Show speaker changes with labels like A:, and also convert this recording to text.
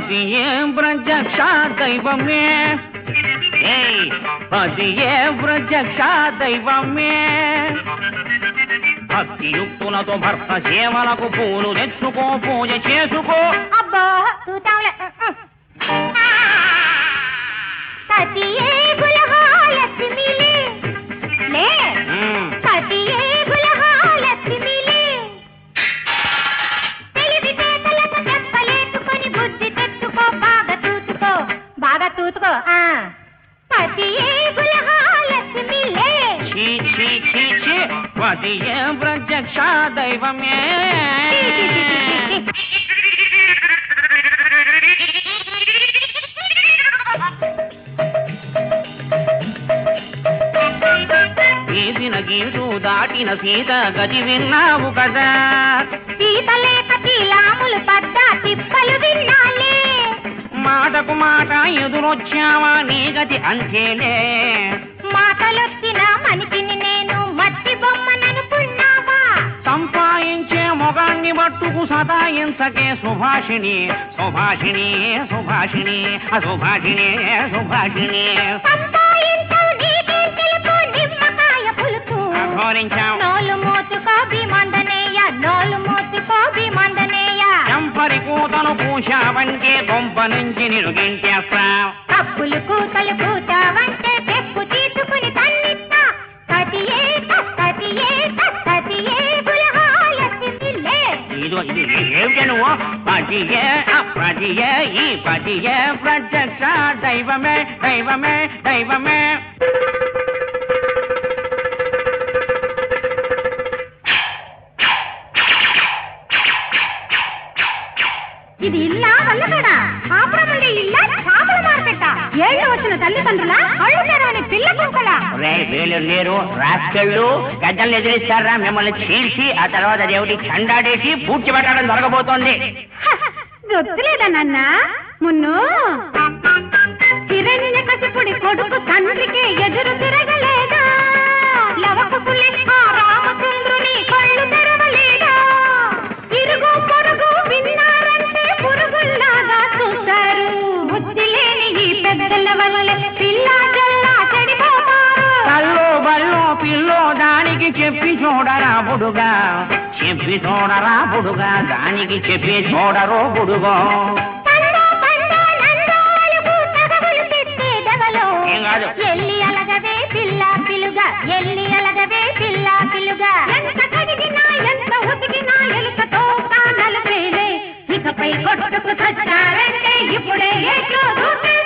A: పతియే ప్రత్యక్ష దైవమే ఏయ్, పతియే ప్రత్యక్ష దైవమే భక్తియుక్తులతో భర్త సేవలకు పూలు తెచ్చుకో పూజ చేసుకో
B: అబ్బా చూతాంలే సతియే గులహాలక్ష్మిలే లే
A: ఉమ్.
B: సతియే గులహాలక్ష్మిలే తెలివితేటలకు చెప్పలేసుకొని బుద్ధి తెచ్చుకో బాగా చూసుకో బాగా చూసుకో ఆ సతియే గులహాలక్ష్మిలే
A: ఛీ ఛీ ఛీ ఛీ పతియే ప్రత్యక్ష దైవమే తీసిన గీటు దాటిన సీత గది విన్నావు కదా
B: సీతలేక తీలాములు పడ్డ తిప్పలు విన్నాలే
A: మాటకు మాట ఎదురొచ్చావా నీ గతి అంతేలే
B: మాటలొచ్చిన మనిషిని నేను మట్టి బొమ్మననుకున్నావా
A: సంపాదించే మొగాన్ని మట్టుకు సతాయించకే సుభాషిణి సుభాషిణి సుభాషిణి అసుభాషిణి సుభాషిణి
B: సంపాయించవు నీకేం తెలుసు నిమ్మకాయ పులుసు
A: అఘోరించాం
B: నోలు మూసుకో భీమందనేయ నోలు మూసుకో భీమందనేయ
A: చంపరి కూతను పూశావంటే కొంప నుంచి నిరుగించేస్తా
B: కప్పులు కూతలు కూతావంటే పెప్పు తీసుకుని తన్నిస్తా కతియే కతియే కతియే బులహాలసిలే
A: ఇదో ఇది ఏమిటి నువ్వు పతియే అపతియే ఈ పతియే ప్రత్యక్ష దైవమే దైవమే దైవమే
B: ఇది ఇల్లా వల్లకడా కాపురముండే ఇల్ల చేపల మార్కెట ఏళ్ళు వచ్చిన తల్లిదండ్రుల కళ్ళు తెరవని పిల్ల కుక్కల
A: రే వీళ్ళు లేరు రాస్కెళ్ళు గద్దలు ఎదిరిస్తారా మిమ్మల్ని చీల్చి ఆ తర్వాత దేవుడి చండాడేసి పూడ్చి పెట్టడం జరగబోతోంది
B: గుర్తులేదా నాన్న మున్ను హిరణ్య కసిపుడి కొడుకు తండ్రికి ఎదురు తిరగలేదా లవకుకులే ఆ రామచంద్రుని కళ్ళు తెరవలేదా ఇరుగు పొరుగు విన్నారంటే పురుగుల్లాగా చూస్తారు బుద్ధి లేని ఈ పెద్దల వల్ల పిల్లా జల్లా చెడిపోతారు
A: కల్లో బల్లో పిల్లో దానికి చెప్పి చూడరా బుడుగా చెప్పి చూడరా బుడుగా దానికి చెప్పి చూడరో బుడుగో
B: తండో తండో నందో అలుగు తగవులు పెట్టే దెవలో
A: ఏం కాదు.
B: ఎల్లి అలగవే పిల్ల పిలుగా ఎల్లి అలగవే పిల్ల పిలుగా ఎంత కడిగినా ఎంత ఉతికినా ఎలుకతో కానలు పేలే ఇకపై కొట్టుకు చచ్చారంటే ఇప్పుడే ఏట్లో దూకే